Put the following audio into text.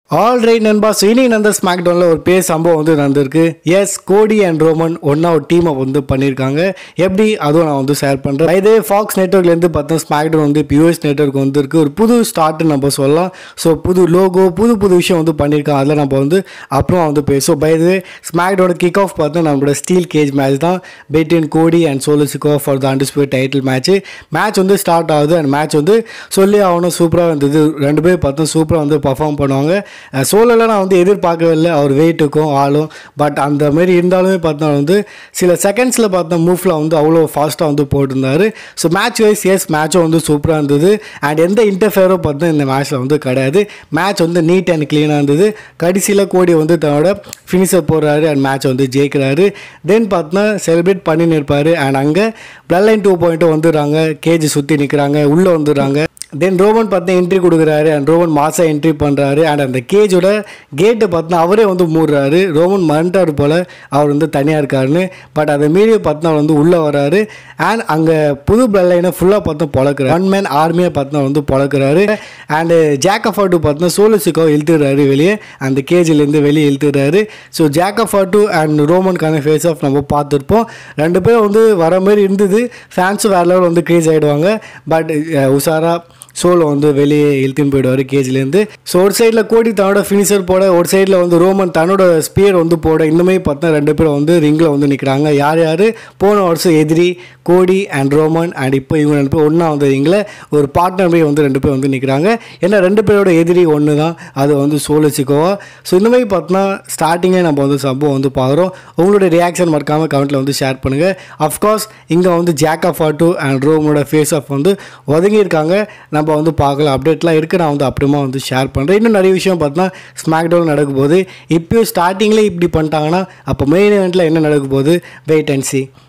all right நண்பா so இனி நடந்த ஸ்மாக் டவுனில் ஒரு பேர் சம்பவம் வந்து நடந்திருக்கு எஸ் கோடி அண்ட் ரோமன் ஒன்றா ஒரு டீமை வந்து பண்ணியிருக்காங்க எப்படி அதுவும் நான் வந்து ஷேர் பண்ணுறேன் இதே ஃபாக்ஸ் நெட்ஒர்க்லேருந்து பார்த்தா ஸ்மாக் டவுன் வந்து பியூஎஸ் நெட்ஒர்க் வந்துருக்கு ஒரு புது ஸ்டார்ட்னு நம்ம சொல்லலாம் ஸோ புது லோகோ புது புது விஷயம் வந்து பண்ணியிருக்காங்க அதில் நம்ம வந்து அப்புறம் வந்து பேசுவோம் பை இதே ஸ்மாக் டவுனோட கிக் ஆஃப் பார்த்தா நம்மளோட ஸ்டீல் கேஜ் மேட்ச் தான் பெட்டின் கோடி அண்ட் சோலோசிகோ for the undisputed title match match வந்து ஸ்டார்ட் ஆகுது அண்ட் மேட்ச் வந்து சொல்லி ஆகணும் சூப்பராக இருந்தது ரெண்டு பேர் பார்த்தா சூப்பராக வந்து பர்ஃபார்ம் பண்ணுவாங்க சோலோலாம் நான் வந்து எதிர்பார்க்கவே இல்லை அவர் வெயிட்டுக்கும் ஆளும் பட் அந்த மாதிரி இருந்தாலுமே பார்த்தா வந்து சில செகண்ட்ஸில் பார்த்தா மூவ்ல வந்து அவ்வளோ ஃபாஸ்ட்டாக வந்து போட்டிருந்தாரு ஸோ மேட்ச் வைஸ் எஸ் மேட்சும் வந்து சூப்பராக இருந்தது அண்ட் எந்த இன்டர்ஃபியரும் பார்த்தா இந்த மேட்ச்சில் வந்து கிடையாது மேட்ச் வந்து நீட் அண்ட் க்ளீனாக இருந்தது கடைசியில் கோடி வந்து தன்னோட ஃபினிஷர் போடுறாரு அண்ட் மேட்ச் வந்து ஜெயிக்கிறாரு தென் பார்த்தா செலிப்ரேட் பண்ணின்னு இருப்பார் அண்ட் அங்கே பிளட் லைன் டூ பாயிண்ட்டும் வந்துடுறாங்க கேஜ் சுற்றி நிற்கிறாங்க உள்ளே வந்துடுறாங்க தென் ரோமன் பார்த்தா என்ட்ரி கொடுக்குறாரு அண்ட் ரோமன் மாசா என்ட்ரி பண்ணுறாரு அண்ட் அந்த கேஜோட கேட்டை பார்த்தா அவரே வந்து மூடுறாரு ரோமன் மறந்துட்டார் போல் அவர் வந்து தனியாக இருக்காருன்னு பட் அதை மீறி பார்த்தா அவர் வந்து உள்ளே வராரு அண்ட் அங்கே புது பிளட் லைனை ஃபுல்லாக பார்த்தா பொழக்கிறாரு ஒன் மேன் ஆர்மியை பார்த்தா வந்து பொழக்கிறாரு அண்டு ஜாக் ஆஃப் ஆட்டு பார்த்தா சோலோசிக்கோ இழுத்துறாரு வெளியே அந்த கேஜிலேருந்து வெளியே இழுத்துறாரு so Jacob Fatu and ரோமனுக்கான ஃபேஸ் ஆஃப் நம்ம பார்த்துருப்போம் ரெண்டு பேரும் வந்து வர மாதிரி இருந்தது ஃபேன்ஸும் வேறு லெவல் வந்து க்ரீஸ் ஆகிடுவாங்க பட் உஷாரா சோலோ வந்து வெளியே இழுத்துன்னு போயிடுவார் கேஜ்லேருந்து ஸோ ஒரு சைடில் கோடி தன்னோட ஃபினிஷர் போட ஒரு சைடில் வந்து ரோமன் தன்னோட ஸ்பியர் வந்து போட இந்த மாதிரி பார்த்தா ரெண்டு பேரும் வந்து ரிங்கில் வந்து நிற்கிறாங்க யார் யார் போன வருஷம் எதிரி கோடி அண்ட் ரோமன் அண்ட் இப்போ இவங்க ரெண்டு பேர் ஒன்றா வந்து ரிங்கில் ஒரு பார்ட்னர் மாதிரி வந்து ரெண்டு பேர் வந்து நிற்கிறாங்க ஏன்னா ரெண்டு பேரோட எதிரி ஒன்று தான் அது வந்து சோலோசிக்கோவா ஸோ இந்த மாதிரி பார்த்தோன்னா ஸ்டார்டிங்கே நம்ம வந்து சம்பவம் வந்து பார்க்குறோம் உங்களுடைய ரியாக்ஷன் மறக்காமல் கமெண்ட்டில் வந்து ஷேர் பண்ணுங்கள் அஃப்கோர்ஸ் இங்கே வந்து ஜாக் ஆஃப் ஆட்டு அண்ட் ரோமோட ஃபேஸ் ஆஃப் வந்து ஒதுங்கியிருக்காங்க நம்ம வந்து பார்க்கலாம் அப்டேட்லாம் இருக்குது நான் வந்து அப்புறமா வந்து ஷேர் பண்ணுறேன் இன்னும் நிறைய விஷயம் பார்த்தோன்னா ஸ்மாக் டவுன் நடக்கும் போது இப்போயும் ஸ்டார்டிங்லேயே இப்படி பண்ணிட்டாங்கன்னா அப்போ மெயின் இவெண்ட்டில் என்ன நடக்க போகுது வெயிட் அண்ட் சி